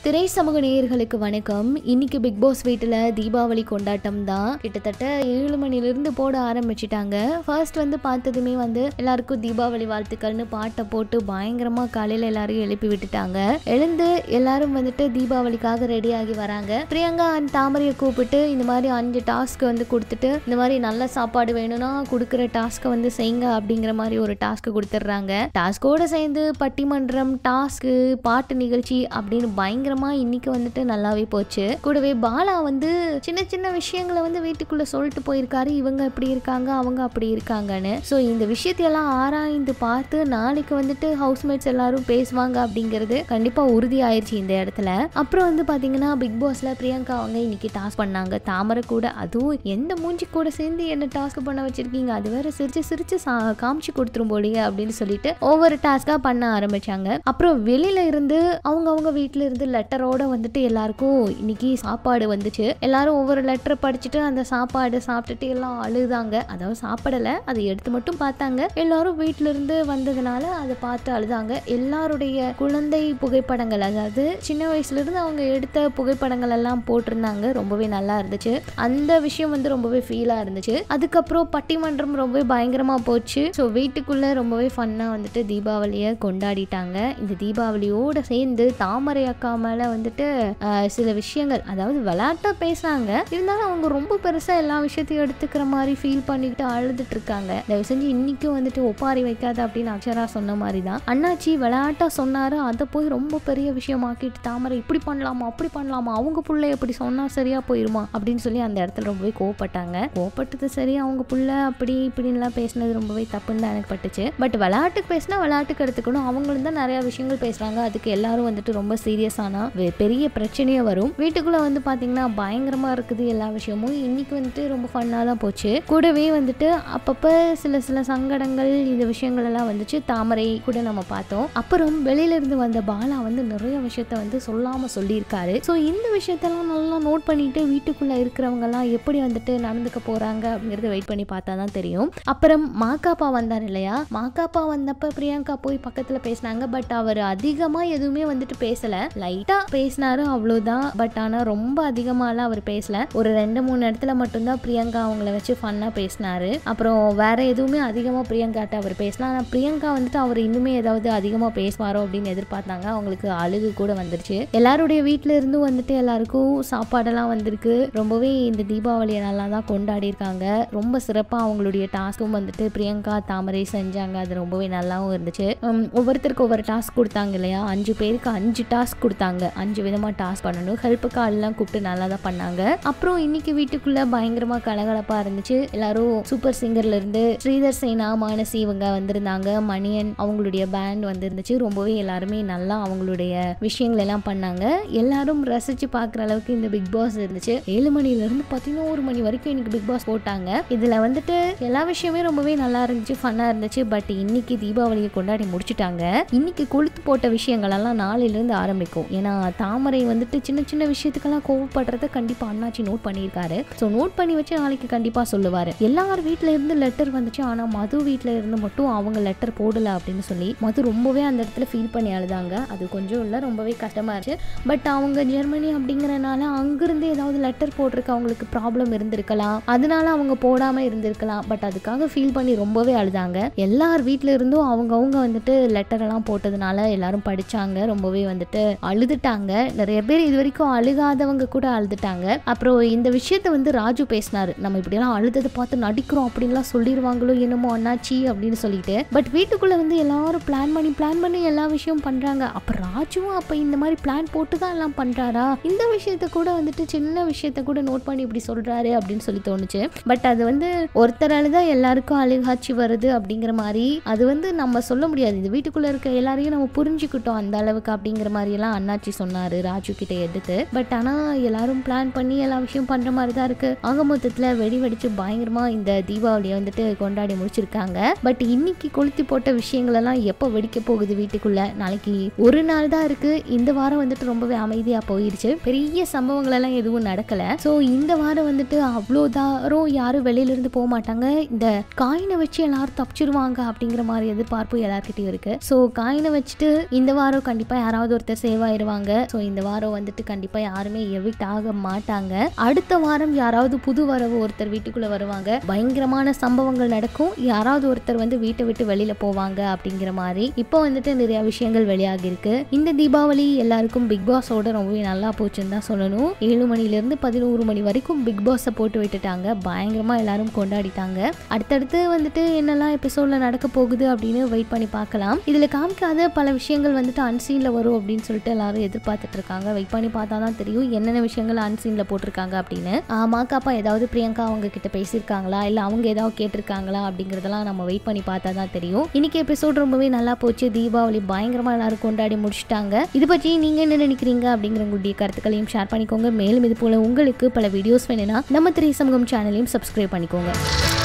திரை சமூக நேயர்களுக்கு வணக்கம் இன்னைக்கு பிக் பாஸ் வீட்டில் தீபாவளி கொண்டாட்டம் தான் கிட்டத்தட்ட ஏழு மணிலிருந்து போட ஆரம்பிச்சிட்டாங்க ஃபர்ஸ்ட் வந்து பார்த்ததுமே வந்து எல்லாருக்கும் தீபாவளி வாழ்த்துக்கள்னு பாட்டை போட்டு பயங்கரமா காலையில எல்லாரையும் எழுப்பி விட்டுட்டாங்க எழுந்து எல்லாரும் வந்துட்டு தீபாவளிக்காக ரெடி ஆகி வராங்க பிரியங்கா அண்ட் தாமரையை கூப்பிட்டு இந்த மாதிரி அஞ்சு டாஸ்க் வந்து கொடுத்துட்டு இந்த மாதிரி நல்ல சாப்பாடு வேணும்னா கொடுக்குற டாஸ்க்கை வந்து செய்யுங்க அப்படிங்கிற மாதிரி ஒரு டாஸ்க் கொடுத்துட்றாங்க டாஸ்கோட சேர்ந்து பட்டிமன்றம் டாஸ்க்கு பாட்டு நிகழ்ச்சி அப்படின்னு பயங்கரமா இன்னைக்கு வந்துட்டு நல்லாவே போச்சு கூடவே பாலா வந்து சின்ன சின்ன விஷயங்களை வந்து வீட்டுக்குள்ள சொல்லிட்டு போயிருக்காரு இவங்க இப்படி இருக்காங்க அவங்க அப்படி இருக்காங்கன்னு ஸோ இந்த விஷயத்தையெல்லாம் ஆராய்ந்து பார்த்து நாளைக்கு வந்துட்டு ஹவுஸ்மேட்ஸ் எல்லாரும் பேசுவாங்க அப்படிங்கிறது கண்டிப்பா உறுதி ஆயிடுச்சு இந்த இடத்துல அப்புறம் வந்து பாத்தீங்கன்னா பிக் பாஸ்ல பிரியங்கா அவங்க இன்னைக்கு டாஸ்க் பண்ணாங்க தாமரை கூட அதுவும் எந்த மூஞ்சி கூட சேர்ந்து என்ன டாஸ்க் பண்ண வச்சிருக்கீங்க அது வேற சிரிச்சு சிரிச்சு சா- காமிச்சு கொடுத்துரும் போலியே அப்படின்னு சொல்லிட்டு ஒவ்வொரு டாஸ்கா பண்ண ஆரம்பிச்சாங்க அப்புறம் வெளியில இருந்து அவங்க அவங்க வீட்ல இருந்து லெட்டரோட வந்துட்டு எல்லாருக்கும் இன்னைக்கு சாப்பாடு வந்துச்சு எல்லாரும் ஒவ்வொரு லெட்டரை படிச்சுட்டு அந்த சாப்பாடு சாப்பிட்டுட்டு எல்லாம் அழுதாங்க அதாவது சாப்பிடல அதை எடுத்து மட்டும் பார்த்தாங்க எல்லாரும் வீட்ல இருந்து வந்ததுனால அதை பார்த்து அழுதாங்க எல்லாருடைய குழந்தை புகைப்படங்கள் அதாவது சின்ன வயசுல இருந்து அவங்க எடுத்த புகைப்படங்கள் எல்லாம் போட்டிருந்தாங்க ரொம்பவே நல்லா இருந்துச்சு அந்த விஷயம் வந்து ரொம்பவே ஃபீலா இருந்துச்சு அதுக்கப்புறம் பட்டிமன்றம் ரொம்பவே பயங்கரமா போச்சு ஸோ வீட்டுக்குள்ள ரொம்பவே ஃபன்னா வந்துட்டு தீபாவளியை கொண்டாடிட்டாங்க இந்த தீபாவளியோட சேர்ந்து தாமரை அக்கா மேல வந்துட்டு ஆஹ், சில விஷயங்கள் அதாவது விளையாட்டா பேசுறாங்க இருந்தாலும் அவங்க ரொம்ப பெருசா எல்லா விஷயத்தையும் எடுத்துக்கிற மாதிரி ஃபீல் பண்ணிக்கிட்டு அழுதுட்டு இருக்காங்க தயவு செஞ்சு இன்னைக்கும் வந்துட்டு ஒப்பாரி வைக்காத அப்படின்னு அக்ஷரா சொன்ன மாதிரி தான் அண்ணாச்சி விளையாட்டா சொன்னாரு அதை போய் ரொம்ப பெரிய விஷயமாக்கிட்டு தாமரை இப்படி பண்ணலாமா அப்படி பண்ணலாமா அவங்க புள்ள எப்படி சொன்னா சரியா போயிருமா அப்படின்னு சொல்லி அந்த இடத்துல ரொம்பவே கோவப்பட்டாங்க கோவப்பட்டது சரி அவங்க புள்ள அப்படி இப்படின்லாம் பேசினது ரொம்பவே தப்புன்னு தான் எனக்கு பட்டுச்சு பட் விளையாட்டுக்கு பேசினா விளையாட்டுக்கு எடுத்துக்கணும் அவங்களும் தான் நிறைய விஷயங்கள் பேசுறாங்க அதுக்கு எல்லாரும் வந்துட்டு ரொம்ப சீரியஸானா பெரிய பிரச்சனையே வரும் வீட்டுக்குள்ள வந்து பாத்தீங்கன்னா பயங்கரமா இருக்குது எல்லா விஷயமும் இன்னைக்கு வந்துட்டு ரொம்ப ஃபன்னாக தான் போச்சு கூடவே வந்துட்டு அப்பப்ப சில சில சங்கடங்கள் இந்த விஷயங்கள் எல்லாம் வந்துச்சு தாமரை கூட நம்ம பார்த்தோம் அப்புறம் வெளியில இருந்து வந்த பாலா வந்து நிறைய விஷயத்த வந்து சொல்லாம சொல்லியிருக்காரு ஸோ இந்த விஷயத்தெல்லாம் நல்லா நோட் பண்ணிட்டு வீட்டுக்குள்ள இருக்கிறவங்க எல்லாம் எப்படி வந்துட்டு நடந்துக்க போறாங்க அப்படிங்கறத வெயிட் பண்ணி பார்த்தா தான் தெரியும் அப்புறம் மாக்காப்பா வந்தார் இல்லையா மாக்காப்பா வந்தப்ப பிரியங்கா போய் பக்கத்துல பேசினாங்க பட் அவர் அதிகமா எதுவுமே வந்துட்டு பேசல லைட்டா பேசினாரு அவ்வளவுதான் பட் ஆனா ரொம்ப அதிகமாலாம் அவர் பேசல ஒரு ரெண்டு மூணு இடத்துல மட்டும்தான் பிரியங்கா அவங்கள வச்சு ஃபன்னா பேசினாரு அப்புறம் வேற எதுவுமே அதிகமா பிரியங்காட்ட அவர் பேசலாம் ஆனா பிரியங்கா வந்துட்டு அவர் இன்னுமே ஏதாவது அதிகமா பேசுவாரோ அப்படின்னு எதிர்பார்த்தாங்க அவங்களுக்கு அழுகு கூட வந்துருச்சு எல்லாருடைய வீட்ல இருந்தும் வந்துட்டு எல்லாருக்கும் சாப்பாடெல்லாம் வந்திருக்கு ரொம்பவே இந்த தீபாவளியை நல்லா தான் கொண்டாடி இருக்காங்க ரொம்ப சிறப்பா அவங்களுடைய டாஸ்க்கும் வந்துட்டு பிரியங்கா தாமரை செஞ்சாங்க அது ரொம்பவே நல்லாவும் இருந்துச்சு உம், ஒவ்வொருத்தருக்கு ஒவ்வொரு டாஸ்க் கொடுத்தாங்க இல்லையா அஞ்சு பேருக்கு அஞ்சு டாஸ்க் கொடுத்தாங்க அஞ்சு விதமா டாஸ்க் பண்ணணும் ஹெல்ப்புக்கு ஆள்லாம் கூப்பிட்டு நல்லா தான் பண்ணாங்க அப்புறம் இன்னைக்கு வீட்டுக்குள்ள பயங்கரமா கலகலப்பா இருந்துச்சு எல்லாரும் சூப்பர் சிங்கர்ல இருந்து ஸ்ரீதர் சேனா மானசி இவங்க வந்திருந்தாங்க மணியன் அவங்களுடைய பேண்ட் வந்திருந்துச்சு ரொம்பவே எல்லாருமே நல்லா அவங்களுடைய விஷயங்கள் எல்லாம் பண்ணாங்க எல்லாரும் ரசிச்சு பார்க்குற அளவுக்கு இந்த பிக் பாஸ் இருந்துச்சு ஏழு மணில இருந்து பதினோரு மணி வரைக்கும் இன்னைக்கு பிக் பாஸ் போட்டாங்க இதுல வந்துட்டு எல்லா விஷயமே ரொம்பவே நல்லா இருந்துச்சு ஃபன்னா இருந்துச்சு பட் இன்னைக்கு தீபாவளியை கொண்டாடி முடிச்சிட்டாங்க இன்னைக்கு கொளுத்து போட்ட விஷயங்கள் எல்லாம் நாளையில இருந்து ஆரம்பிக்கும் ஏன்னா தாமரை வந்துட்டு சின்ன சின்ன விஷயத்துக்கெல்லாம் கோவப்படுறத கண்டிப்பா அண்ணாச்சி நோட் பண்ணியிருக்காரு ஸோ நோட் பண்ணி வச்சு நாளைக்கு கண்டிப்பா சொல்லுவாரு எல்லார் வீட்ல இருந்து லெட்டர் வந்துச்சு ஆனா மது வீட்ல இருந்து மட்டும் அவங்க லெட்டர் போடல அப்படின்னு சொல்லி மது ரொம்பவே அந்த இடத்துல ஃபீல் பண்ணி அழுதாங்க அது கொஞ்சம் இல்லை ரொம்பவே கஷ்டமா இருந்துச்சு பட் அவங்க ஜெர்மனி அப்படிங்கறனால அங்கிருந்து ஏதாவது லெட்டர் போட்டிருக்க அவங்களுக்கு ப்ராப்ளம் இருந்திருக்கலாம் அதனால அவங்க போடாம இருந்திருக்கலாம் பட் அதுக்காக ஃபீல் பண்ணி ரொம்பவே அழுதாங்க எல்லார் வீட்ல இருந்தும் அவங்கவுங்க வந்துட்டு லெட்டர் எல்லாம் போட்டதுனால எல்லாரும் படிச்சாங்க ரொம்பவே வந்துட்டு அழுதுட்டாங்க நிறைய பேர் இது வரைக்கும் அழுகாதவங்க கூட அழுதுட்டாங்க அப்புறம் இந்த விஷயத்த வந்து ராஜு பேசினாரு நம்ம இப்படியெல்லாம் அழுததை பார்த்து நடிக்கிறோம் அப்படின்லாம் சொல்லிடுவாங்களோ என்னமோ அண்ணாச்சி அப்படின்னு சொல்லிட்டு பட் வீட்டுக்குள்ள வந்து எல்லாரும் பிளான் பண்ணி பிளான் பண்ணி எல்லா விஷயம் பண்றாங்க அப்ப ராஜுவும் அப்ப இந்த மாதிரி பிளான் போட்டு தான் எல்லாம் பண்றாரா இந்த விஷயத்த கூட வந்துட்டு சின்ன விஷயத்த கூட நோட் பண்ணி இப்படி சொல்றாரு அப்படின்னு சொல்லி தோணுச்சு பட் அது வந்து ஒருத்தரால தான் எல்லாருக்கும் அழுகாட்சி வருது அப்படிங்கிற மாதிரி அது வந்து நம்ம சொல்ல முடியாது இது வீட்டுக்குள்ள இருக்க எல்லாரையும் நம்ம புரிஞ்சுக்கிட்டோம் அந்த அளவுக்கு அப்படிங்கிற மாதிரி எல்லாம் அண்ணாச்சி சொன்னாரு ராஜு கிட்ட எடுத்து பட் ஆனா எல்லாரும் பிளான் பண்ணி எல்லா விஷயம் பண்ற மாதிரி தான் இருக்கு ஆக மொத்தத்துல வெடி வெடிச்சு பயங்கரமா இந்த தீபாவளியை வந்துட்டு கொண்டாடி முடிச்சிருக்காங்க பட் இன்னைக்கு கொளுத்தி போட்ட விஷயங்கள் எல்லாம் எப்போ வெடிக்க போகுது வீட்டுக்குள்ள நாளைக்கு ஒரு நாள் தான் இருக்கு இந்த வாரம் வந்துட்டு ரொம்பவே அமைதியா போயிருச்சு பெரிய சம்பவங்கள் எல்லாம் எதுவும் நடக்கல ஸோ இந்த வாரம் வந்துட்டு அவ்வளோ தாரம் யாரும் வெளியில இருந்து போக மாட்டாங்க இந்த காயினை வச்சு எல்லாரும் தப்பிச்சிருவாங்க அப்படிங்கிற மாதிரி எதிர்பார்ப்பு எல்லார்கிட்டயும் இருக்கு ஸோ காயினை வச்சுட்டு இந்த வாரம் கண்டிப்பா யாராவது ஒருத்தர் சேவ் ஆயிருவாங்க ஆயிருவாங்க ஸோ இந்த வாரம் வந்துட்டு கண்டிப்பாக யாருமே எவிக்ட் ஆக மாட்டாங்க அடுத்த வாரம் யாராவது புது வரவு ஒருத்தர் வீட்டுக்குள்ளே வருவாங்க பயங்கரமான சம்பவங்கள் நடக்கும் யாராவது ஒருத்தர் வந்து வீட்டை விட்டு வெளியில் போவாங்க அப்படிங்கிற மாதிரி இப்போ வந்துட்டு நிறைய விஷயங்கள் வெளியாகி இருக்கு இந்த தீபாவளி எல்லாருக்கும் பிக் பாஸோட ரொம்பவே நல்லா போச்சுன்னு தான் சொல்லணும் ஏழு மணிலேருந்து பதினோரு மணி வரைக்கும் பிக் பாஸை போட்டு விட்டுட்டாங்க பயங்கரமாக எல்லாரும் கொண்டாடிட்டாங்க அடுத்தடுத்து வந்துட்டு என்னெல்லாம் எபிசோடில் நடக்க போகுது அப்படின்னு வெயிட் பண்ணி பார்க்கலாம் இதில் காமிக்காத பல விஷயங்கள் வந்துட்டு அன்சீனில் வரும் அப்படின்னு சொல்லிட்டு எல்லாரும் எதிர்பார்த்துட்டு இருக்காங்க வெயிட் பண்ணி பார்த்தா தான் தெரியும் என்னென்ன விஷயங்கள் அன்சீனில் போட்டிருக்காங்க அப்படின்னு மாக்காப்பா ஏதாவது பிரியங்கா அவங்க கிட்ட பேசியிருக்காங்களா இல்லை அவங்க ஏதாவது கேட்டிருக்காங்களா அப்படிங்கிறதெல்லாம் நம்ம வெயிட் பண்ணி பார்த்தா தான் தெரியும் இன்னைக்கு எபிசோட் ரொம்பவே நல்லா போச்சு தீபாவளி பயங்கரமாக எல்லாரும் கொண்டாடி முடிச்சிட்டாங்க இது பற்றி நீங்கள் என்ன நினைக்கிறீங்க அப்படிங்கிற உங்களுடைய கருத்துக்களையும் ஷேர் பண்ணிக்கோங்க மேலும் இது போல உங்களுக்கு பல வீடியோஸ் வேணும்னா நம்ம திரை சமூகம் சேனலையும் சப்ஸ்கிரைப் பண்ணிக்கோங்க